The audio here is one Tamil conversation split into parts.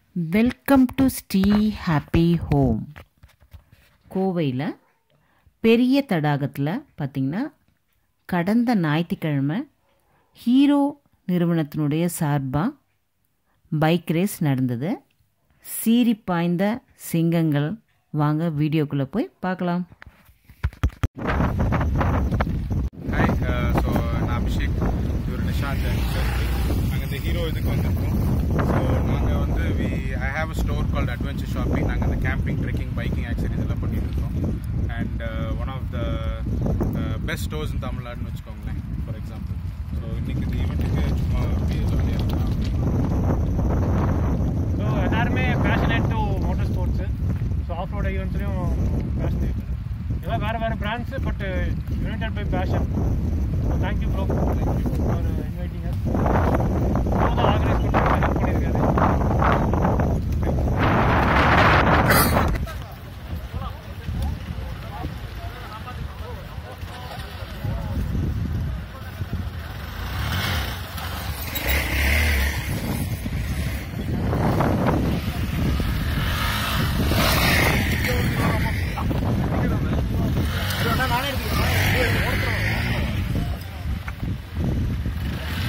welcome to Sri happy home கோவையில் பெரிய தடாகத்தில் பார்த்திங்கன்னா கடந்த ஞாயிற்றுக்கிழமை ஹீரோ நிறுவனத்தினுடைய சார்பாக பைக் ரேஸ் நடந்தது சீறி பாய்ந்த சிங்கங்கள் வாங்க வீடியோக்குள்ளே போய் பார்க்கலாம் ஹாய் ஸோ நான் அபிஷேக் இவர் நிஷாந்த் நாங்கள் இந்த ஹீரோ இதுக்கு வந்திருக்கோம் ஸோ நாங்கள் வந்து we I have a store called adventure shopping நாங்கள் இந்த கேம்பிங் ட்ரெக்கிங் பைக்கிங் ஆக்சரிஸ் எல்லாம் பண்ணிட்டு இருக்கோம் and one of the best stores in தமிழ்நாடுன்னு வச்சுக்கோங்களேன் ஃபார் எக்ஸாம்பிள் ஸோ இன்னைக்கு இந்த ஈவெண்ட்டுக்கு சும்மா அப்படியே ஜாலியாக இருக்கலாம் ஸோ எல்லாருமே passionate to motor sports so off road ஈவெண்ட்ஸ்லையும் பேஷனேட் எல்லாம் வேறு வேறு brands but united by passion so thank you bro thank you for inviting us bro தான் ஆர்கனைஸ் பண்ணி ஹெல்ப் பண்ணியிருக்காரு நானே எடுத்துக்கிறேன்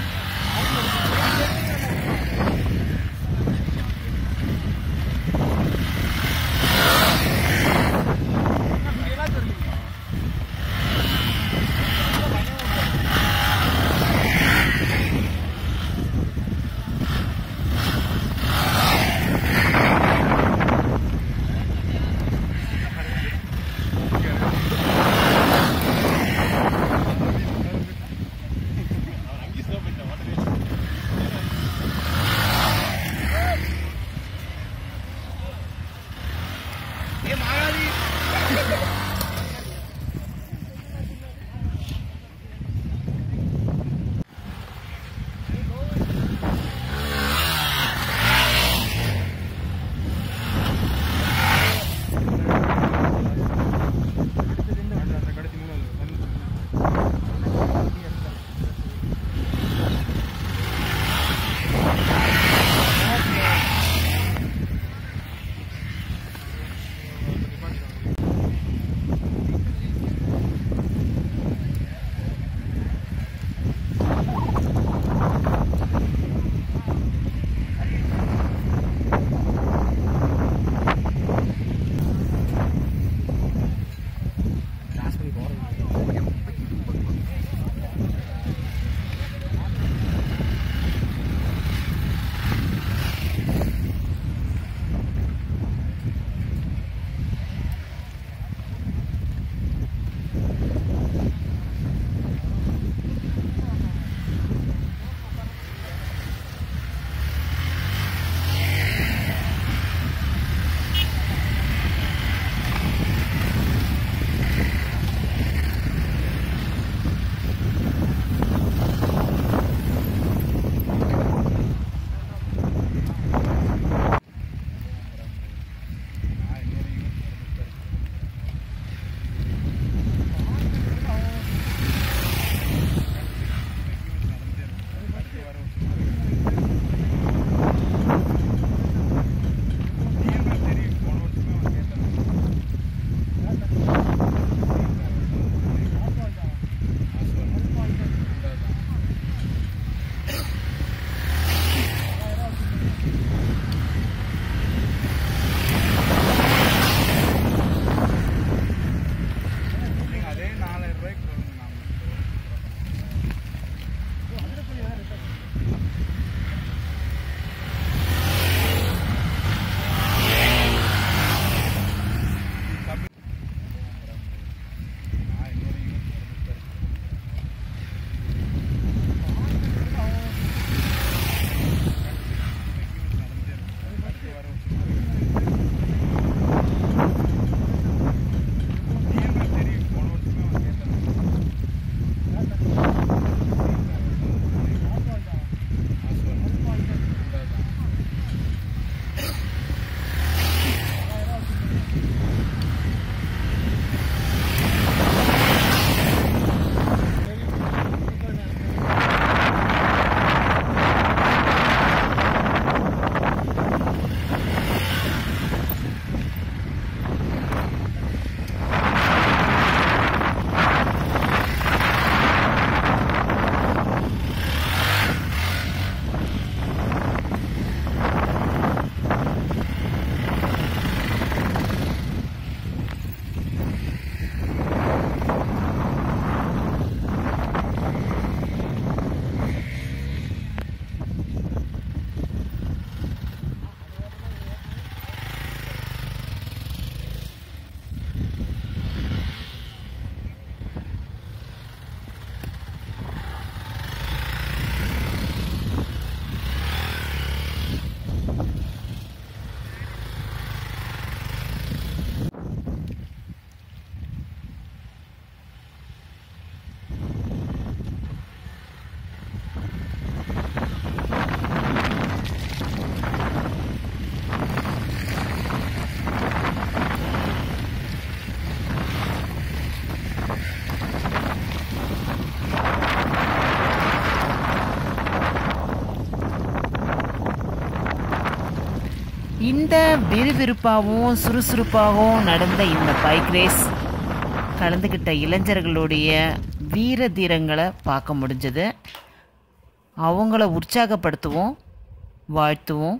இந்த விறுவிறுப்பாகவும் சுறுசுறுப்பாகவும் நடந்த இந்த பைக் ரேஸ் கலந்துக்கிட்ட இளைஞர்களுடைய வீர தீரங்களை பார்க்க முடிஞ்சது அவங்கள உற்சாகப்படுத்துவோம் வாழ்த்துவோம்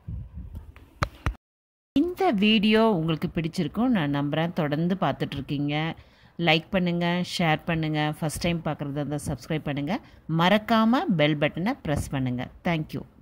இந்த வீடியோ உங்களுக்கு பிடிச்சிருக்கும் நான் நம்புகிறேன் தொடர்ந்து பார்த்துட்ருக்கீங்க லைக் பண்ணுங்கள் ஷேர் பண்ணுங்கள் ஃபஸ்ட் டைம் பார்க்குறதா இருந்தால் சப்ஸ்கிரைப் பண்ணுங்கள் மறக்காமல் பெல் பட்டனை ப்ரெஸ் பண்ணுங்கள் தேங்க்யூ